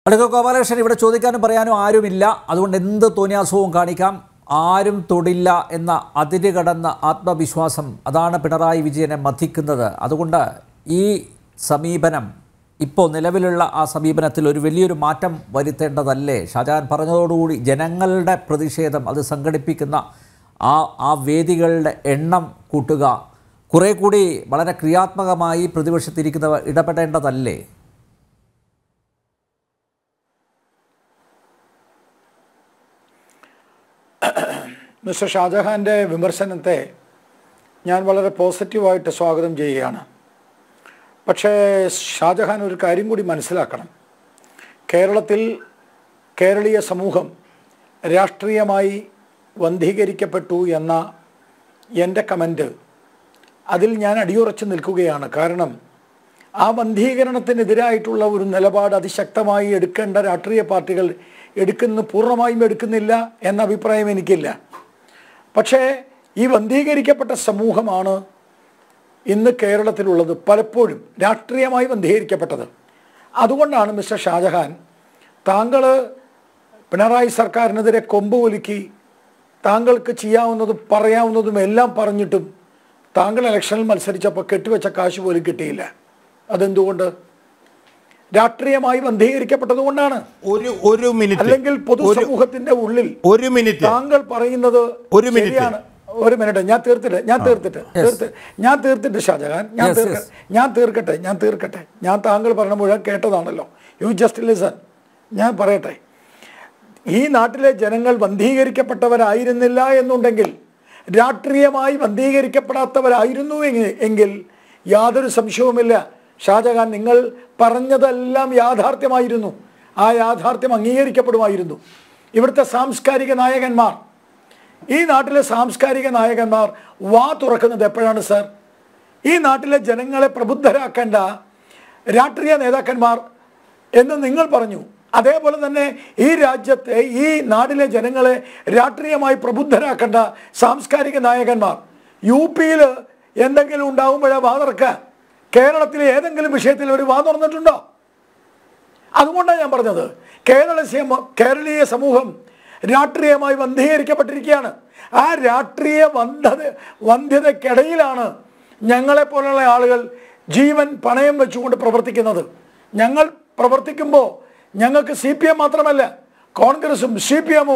അടുക്ക ഗോപാലകൃഷ്ണൻ ഇവിടെ ചോദിക്കാനും പറയാനും ആരുമില്ല അതുകൊണ്ട് എന്ത് തോന്നിയാസവും കാണിക്കാം ആരും തൊടില്ല എന്ന അതിര് കടന്ന ആത്മവിശ്വാസം അതാണ് പിണറായി വിജയനെ മഥിക്കുന്നത് അതുകൊണ്ട് ഈ സമീപനം ഇപ്പോൾ നിലവിലുള്ള ആ സമീപനത്തിൽ ഒരു വലിയൊരു മാറ്റം വരുത്തേണ്ടതല്ലേ ഷാജഹാൻ പറഞ്ഞതോടുകൂടി ജനങ്ങളുടെ പ്രതിഷേധം അത് സംഘടിപ്പിക്കുന്ന ആ ആ വേദികളുടെ എണ്ണം കൂട്ടുക കുറേ കൂടി വളരെ ക്രിയാത്മകമായി പ്രതിപക്ഷത്തിരിക്കുന്നവർ ഇടപെടേണ്ടതല്ലേ മിസ്റ്റർ ഷാജഹാൻ്റെ വിമർശനത്തെ ഞാൻ വളരെ പോസിറ്റീവായിട്ട് സ്വാഗതം ചെയ്യുകയാണ് പക്ഷേ ഷാജഹാൻ ഒരു കാര്യം കൂടി മനസ്സിലാക്കണം കേരളത്തിൽ കേരളീയ സമൂഹം രാഷ്ട്രീയമായി വന്ധീകരിക്കപ്പെട്ടു എന്ന എൻ്റെ കമൻറ്റ് അതിൽ ഞാൻ അടിയുറച്ച് നിൽക്കുകയാണ് കാരണം ആ വന്ധീകരണത്തിനെതിരായിട്ടുള്ള ഒരു നിലപാട് അതിശക്തമായി എടുക്കേണ്ട രാഷ്ട്രീയ പാർട്ടികൾ എടുക്കുന്ന പൂർണ്ണമായും എടുക്കുന്നില്ല എന്ന അഭിപ്രായം എനിക്കില്ല പക്ഷേ ഈ വന്ധീകരിക്കപ്പെട്ട സമൂഹമാണ് ഇന്ന് കേരളത്തിലുള്ളത് പലപ്പോഴും രാഷ്ട്രീയമായി വന്ധീകരിക്കപ്പെട്ടത് അതുകൊണ്ടാണ് മിസ്റ്റർ ഷാജഹാൻ താങ്കൾ പിണറായി സർക്കാരിനെതിരെ കൊമ്പ് ഒലുക്കി താങ്കൾക്ക് ചെയ്യാവുന്നതും പറയാവുന്നതും എല്ലാം പറഞ്ഞിട്ടും താങ്കൾ ഇലക്ഷനിൽ മത്സരിച്ചപ്പോൾ കെട്ടിവെച്ച കാശ് പോലും കിട്ടിയില്ല അതെന്തുകൊണ്ട് രാഷ്ട്രീയമായി വന്ധീകരിക്കപ്പെട്ടത് കൊണ്ടാണ് ഒരു ഒരു മിനിറ്റ് അല്ലെങ്കിൽ ഒരു പൊതുസമൂഹത്തിന്റെ ഉള്ളിൽ ഒരു മിനിറ്റ് താങ്കൾ പറയുന്നത് ഒരു മിനിറ്റ്. ശരിയാണ് ഒരു മിനിറ്റ് ഞാൻ തീർത്തിട്ട് ഞാൻ തീർത്തിട്ട് തീർത്ത് ഞാൻ തീർത്തിട്ട് ഷാജഹാൻ ഞാൻ Yes, തീർക്ക ഞാൻ തീർക്കട്ടെ ഞാൻ തീർക്കട്ടെ ഞാൻ താങ്കൾ പറഞ്ഞ മുഴുവൻ കേട്ടതാണല്ലോ യു ജസ്റ്റ് ലിസൺ ഞാൻ പറയട്ടെ ഈ നാട്ടിലെ ജനങ്ങൾ വന്ധീകരിക്കപ്പെട്ടവരായിരുന്നില്ല എന്നുണ്ടെങ്കിൽ രാഷ്ട്രീയമായി വന്ധീകരിക്കപ്പെടാത്തവരായിരുന്നു എങ്ങ- എങ്കിൽ യാതൊരു സംശയവുമില്ല ഷാജഹാൻ നിങ്ങൾ പറഞ്ഞതെല്ലാം യാഥാർത്ഥ്യമായിരുന്നു ആ യാഥാർത്ഥ്യം അംഗീകരിക്കപ്പെടുമായിരുന്നു ഇവിടുത്തെ സാംസ്കാരിക നായകന്മാർ ഈ നാട്ടിലെ സാംസ്കാരിക നായകന്മാർ വാ തുറക്കുന്നത് എപ്പോഴാണ് സർ ഈ നാട്ടിലെ ജനങ്ങളെ പ്രബുദ്ധരാക്കേണ്ട രാഷ്ട്രീയ നേതാക്കന്മാർ എന്ന് നിങ്ങൾ പറഞ്ഞു അതേപോലെ തന്നെ ഈ രാജ്യത്തെ ഈ നാട്ടിലെ ജനങ്ങളെ രാഷ്ട്രീയമായി പ്രബുദ്ധരാക്കേണ്ട സാംസ്കാരിക നായകന്മാർ യു പിയിൽ എന്തെങ്കിലും ഉണ്ടാകുമ്പോഴേ വാ തുറക്കുക കേരളത്തിലെ ഏതെങ്കിലും വിഷയത്തിൽ ഒരു വാ തുറന്നിട്ടുണ്ടോ അതുകൊണ്ടാണ് ഞാൻ പറഞ്ഞത് കേരള സമ- കേരളീയ സമൂഹം രാഷ്ട്രീയമായി വന്ധീകരിക്കപ്പെട്ടിരിക്കുകയാണ് ആ രാഷ്ട്രീയ വന്ധത വന്ധ്യതയ്ക്കിടയിലാണ് ഞങ്ങളെപ്പോലുള്ള ആളുകൾ ജീവൻ പണയം വെച്ചുകൊണ്ട് പ്രവർത്തിക്കുന്നത് ഞങ്ങൾ പ്രവർത്തിക്കുമ്പോൾ ഞങ്ങൾക്ക് സി പി എം മാത്രമല്ല കോൺഗ്രസും സി പി എമ്മും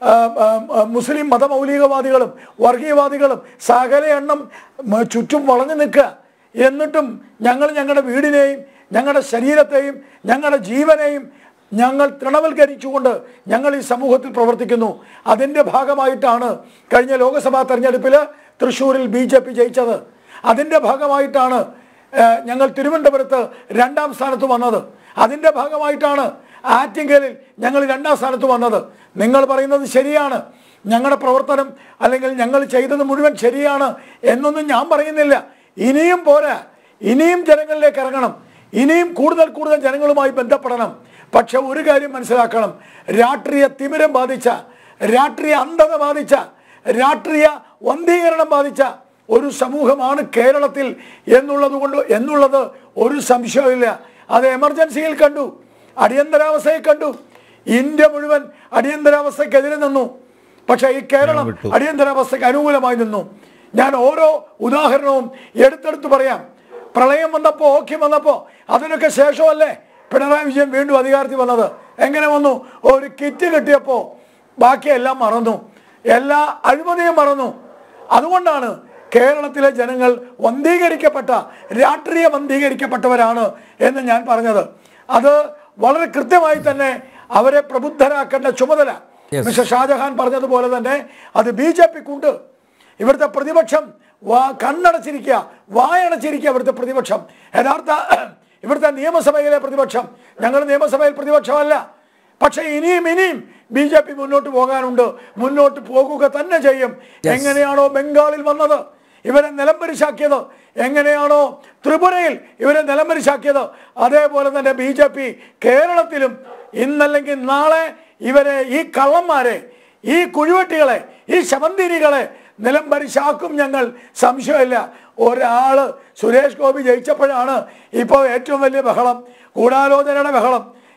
മുസ്ലിം മതമൗലികവാദികളും വർഗീയവാദികളും സകല എണ്ണം മ, ചുറ്റും വളഞ്ഞു നിൽക്കുക എന്നിട്ടും ഞങ്ങൾ ഞങ്ങളുടെ വീടിനെയും ഞങ്ങളുടെ ശരീരത്തെയും ഞങ്ങളുടെ ജീവനെയും ഞങ്ങൾ തൃണവൽക്കരിച്ചുകൊണ്ട് ഞങ്ങൾ ഈ സമൂഹത്തിൽ പ്രവർത്തിക്കുന്നു അതിൻ്റെ ഭാഗമായിട്ടാണ് കഴിഞ്ഞ ലോക്സഭാ തെരഞ്ഞെടുപ്പിൽ തൃശ്ശൂരിൽ ബി ജെ പി ജയിച്ചത് അതിൻ്റെ ഭാഗമായിട്ടാണ് ഏഹ്, ഞങ്ങൾ തിരുവനന്തപുരത്ത് രണ്ടാം സ്ഥാനത്ത് വന്നത് അതിൻ്റെ ഭാഗമായിട്ടാണ് ആറ്റിങ്കലിൽ ഞങ്ങൾ രണ്ടാം സ്ഥാനത്ത് വന്നത് നിങ്ങൾ പറയുന്നത് ശരിയാണ് ഞങ്ങളുടെ പ്രവർത്തനം അല്ലെങ്കിൽ ഞങ്ങൾ ചെയ്തത് മുഴുവൻ ശരിയാണ് എന്നൊന്നും ഞാൻ പറയുന്നില്ല ഇനിയും പോരാ ഇനിയും ജനങ്ങളിലേക്ക് ഇറങ്ങണം ഇനിയും കൂടുതൽ കൂടുതൽ ജനങ്ങളുമായി ബന്ധപ്പെടണം പക്ഷെ ഒരു കാര്യം മനസ്സിലാക്കണം രാഷ്ട്രീയ തിമിരം ബാധിച്ച രാഷ്ട്രീയ അന്ധത ബാധിച്ച രാഷ്ട്രീയ വന്ധീകരണം ബാധിച്ച ഒരു സമൂഹമാണ് കേരളത്തിൽ എന്നുള്ളത് കൊണ്ട് എന്നുള്ളത് ഒരു സംശയമില്ല അത് എമർജൻസിയിൽ കണ്ടു അടിയന്തരാവസ്ഥയിൽ കണ്ടു ഇന്ത്യ മുഴുവൻ അടിയന്തരാവസ്ഥക്കെതിരെ നിന്നു പക്ഷേ ഈ കേരളം വിട്ടു. അടിയന്തരാവസ്ഥയ്ക്ക് അനുകൂലമായി നിന്നു ഞാൻ ഓരോ ഉദാഹരണവും എടുത്തെടുത്ത് പറയാം പ്രളയം വന്നപ്പോൾ ഓഖ്യം വന്നപ്പോൾ അതിനൊക്കെ ശേഷമല്ലേ പിണറായി വിജയൻ വീണ്ടും അധികാരത്തിൽ വന്നത് എങ്ങനെ വന്നു ഒരു കിറ്റ് കിട്ടിയപ്പോൾ ബാക്കിയെല്ലാം മറന്നു എല്ലാ അഴിമതിയും മറന്നു അതുകൊണ്ടാണ് കേരളത്തിലെ ജനങ്ങൾ വന്ധീകരിക്കപ്പെട്ട രാഷ്ട്രീയ വന്ധീകരിക്കപ്പെട്ടവരാണ് എന്ന് ഞാൻ പറഞ്ഞത് അത് വളരെ കൃത്യമായി തന്നെ അവരെ പ്രബുദ്ധരാക്കേണ്ട ചുമതല Yes. മിസ്റ്റർ ഷാജഹാൻ പറഞ്ഞതുപോലെ തന്നെ അത് ബി ജെ പിക്കുണ്ട് ഇവിടുത്തെ പ്രതിപക്ഷം വാ കണ്ണടച്ചിരിക്കുക വായടച്ചിരിക്കുക ഇവിടുത്തെ പ്രതിപക്ഷം യഥാർത്ഥ ഇവിടുത്തെ നിയമസഭയിലെ പ്രതിപക്ഷം ഞങ്ങൾ നിയമസഭയിൽ പ്രതിപക്ഷമല്ല പക്ഷേ ഇനിയും ഇനിയും ബി ജെ പി മുന്നോട്ട് പോകാനുണ്ട് മുന്നോട്ട് പോകുക തന്നെ ചെയ്യും എങ്ങനെയാണോ ബംഗാളിൽ വന്നത് ഇവരെ നിലംപരിശാക്കിയത് എങ്ങനെയാണോ ത്രിപുരയിൽ ഇവരെ നിലംപരിശാക്കിയത് അതേപോലെ തന്നെ ബി ജെ പി കേരളത്തിലും ഇന്നല്ലെങ്കിൽ നാളെ ഇവരെ ഈ കള്ളന്മാരെ ഈ കുഴിവെട്ടികളെ ഈ ശമന്തിരികളെ നിലംപരിശാക്കും ഞങ്ങൾ സംശയമില്ല ഒരാള് സുരേഷ് ഗോപി ജയിച്ചപ്പോഴാണ് ഇപ്പോൾ ഏറ്റവും വലിയ ബഹളം ഗൂഢാലോചനയുടെ ബഹളം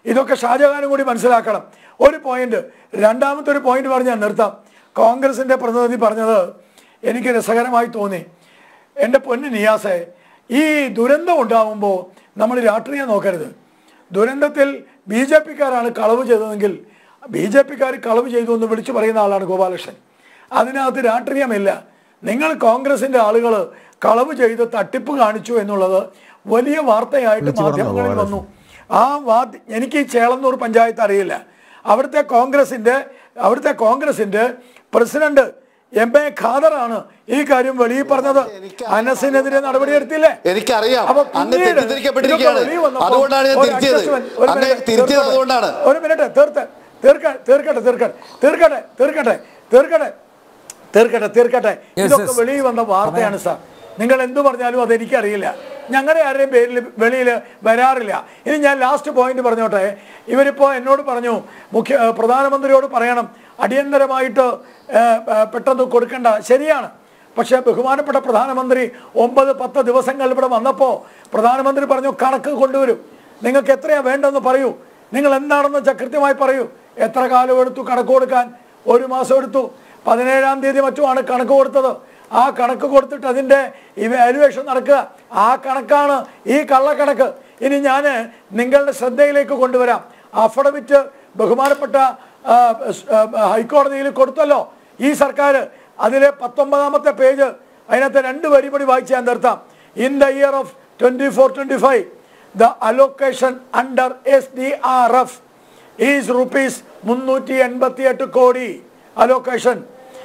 ഇതൊക്കെ ഷാജഹാനും കൂടി മനസ്സിലാക്കണം ഒരു പോയിന്റ് രണ്ടാമത്തെ ഒരു പോയിന്റ് പറഞ്ഞ് ഞാൻ നിർത്താം കോൺഗ്രസിന്റെ പ്രതിനിധി പറഞ്ഞത് എനിക്ക് രസകരമായി തോന്നി എൻ്റെ പൊന്നു നിയാസെ ഈ ദുരന്തം ഉണ്ടാവുമ്പോൾ നമ്മൾ രാഷ്ട്രീയം നോക്കരുത് ദുരന്തത്തിൽ ബി ജെ പിക്കാരാണ് കളവ് ചെയ്തതെങ്കിൽ ബി ജെ പിക്കാർ കളവ് ചെയ്തു എന്ന് വിളിച്ചു പറയുന്ന ആളാണ് ഗോപാലകൃഷ്ണൻ അതിനകത്ത് രാഷ്ട്രീയമില്ല നിങ്ങൾ കോൺഗ്രസിന്റെ ആളുകൾ കളവ് ചെയ്ത് തട്ടിപ്പ് കാണിച്ചു എന്നുള്ളത് വലിയ വാർത്തയായിട്ട് മാധ്യമങ്ങളിൽ വന്നു ആ വാ എനിക്ക് ഈ ചേളന്നൂർ പഞ്ചായത്ത് അറിയില്ല അവിടുത്തെ കോൺഗ്രസിന്റെ അവിടുത്തെ കോൺഗ്രസിന്റെ പ്രസിഡന്റ് എം എ ഖാദറാണ് ഈ കാര്യം വെളിയിൽ പറഞ്ഞത് അനസിനെതിരെ നടപടിയെടുത്തില്ലേ എനിക്കറിയാം അപ്പൊ അങ്ങ് പിന്നീട് തെറ്റിദ്ധരിക്കപ്പെട്ടിരിക്കുകയാണ് ഇതൊക്കെ വെളിയിൽ വന്നപ്പോൾ അതുകൊണ്ടാണ് ഞാൻ ഒരു തിരിച്ചത് adjustment, ഒരു അങ്ങ് minute, തിരിച്ചത് തീർക്കട്ടെ. അതുകൊണ്ടാണ് ഒരു മിനിറ്റ് തീർത്ത തീർക്ക തീർക്കട്ടെ തീർക്കട്ടെ തീർക്കട്ടെ തീർക്കട്ടെ തീർക്കട്ടെ തീർക്കട്ടെ തീർക്കട്ടെ Yes, ഇതൊക്കെ yes. വെളിയിൽ വന്ന വാർത്തയാണ് സാർ നിങ്ങൾ എന്തു പറഞ്ഞാലും അത് എനിക്കറിയില്ല ഞങ്ങളുടെ ആരുടെയും പേരിൽ വെളിയിൽ വരാറില്ല ഇനി ഞാൻ ലാസ്റ്റ് പോയിന്റ് പറഞ്ഞോട്ടെ ഇവരിപ്പോൾ എന്നോട് പറഞ്ഞു മുഖ്യ ഏഹ് പ്രധാനമന്ത്രിയോട് പറയണം അടിയന്തരമായിട്ട് ഏഹ്, ഏഹ്, പെട്ടെന്ന് കൊടുക്കേണ്ട ശരിയാണ് പക്ഷേ ബഹുമാനപ്പെട്ട പ്രധാനമന്ത്രി ഒമ്പത് പത്ത് ദിവസങ്ങൾ ഇവിടെ വന്നപ്പോൾ പ്രധാനമന്ത്രി പറഞ്ഞു കണക്ക് കൊണ്ടുവരും നിങ്ങൾക്ക് എത്രയാ വേണ്ടെന്ന് പറയൂ നിങ്ങൾ എന്താണെന്ന് വെച്ചാൽ കൃത്യമായി പറയൂ എത്ര കാലം എടുത്തു കണക്ക് കൊടുക്കാൻ ഒരു മാസം എടുത്തു പതിനേഴാം തീയതി മറ്റുമാണ് കണക്ക് കൊടുത്തത് ആ കണക്ക് കൊടുത്തിട്ട് അതിൻ്റെ ഇവാലുവേഷൻ നടക്കുക ആ കണക്കാണ് ഈ കള്ളക്കണക്ക് ഇനി ഞാൻ നിങ്ങളുടെ ശ്രദ്ധയിലേക്ക് കൊണ്ടുവരാം അഫിഡവിറ്റ് ബഹുമാനപ്പെട്ട ആ, സ്, ആ, ഹൈക്കോടതിയിൽ കൊടുത്തല്ലോ ഈ സർക്കാർ അതിലെ പത്തൊമ്പതാമത്തെ പേജ് അതിനകത്ത് രണ്ട് വരി കൂടി വായിച്ച് ഞാൻ നിർത്താം in the year of twenty four twenty five the allocation under S D R F is rupees മുന്നൂറ്റി എൺപത്തി എട്ട് കോടി അലോക്കേഷൻ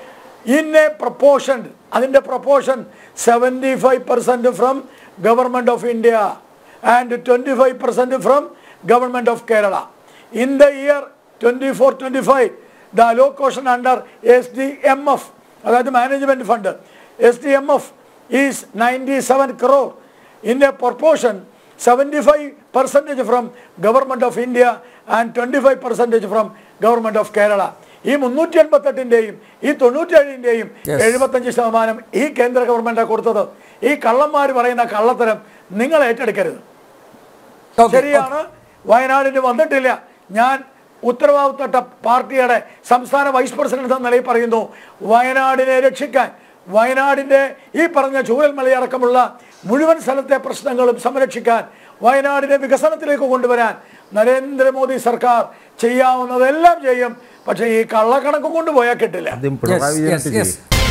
ഇൻ എ പ്രപ്പോർഷൻ അതിൻ്റെ proportion seventy five percent from government of India and twenty five percent from government of Kerala in the year twenty four twenty five the allocation under S D M F അതായത് management fund S D M F is ninety seven crore in a proportion seventy five percentage from government of India and twenty five percentage from government of Kerala ഈ മുന്നൂറ്റി എൺപത്തെട്ടിൻ്റെയും ഈ തൊണ്ണൂറ്റേഴിൻ്റെയും Yes. എഴുപത്തഞ്ച് ശതമാനം ഈ കേന്ദ്ര ഗവൺമെൻറ്റാണ് കൊടുത്തത് ഈ കള്ളന്മാർ പറയുന്ന കള്ളത്തരം നിങ്ങൾ ഏറ്റെടുക്കരുത് Okay, ശരിയാണ് വയനാടിന് വന്നിട്ടില്ല ഞാൻ ഉത്തരവാദിത്തപ്പെട്ട പാർട്ടിയുടെ സംസ്ഥാന വൈസ് പ്രസിഡന്റ് എന്ന നിലയിൽ പറയുന്നു വയനാടിനെ രക്ഷിക്കാൻ വയനാടിൻ്റെ ഈ പറഞ്ഞ ചൂരൽമലയടക്കമുള്ള മുഴുവൻ സ്ഥലത്തെ പ്രശ്നങ്ങളും സംരക്ഷിക്കാൻ വയനാടിനെ വികസനത്തിലേക്ക് കൊണ്ടുവരാൻ നരേന്ദ്രമോദി സർക്കാർ ചെയ്യാവുന്നതെല്ലാം ചെയ്യും പക്ഷേ ഈ കള്ളക്കണക്ക് കൊണ്ടുപോയാൽ കിട്ടില്ല ആദ്യം Yes, Pinarayi yes, Vijayan yes.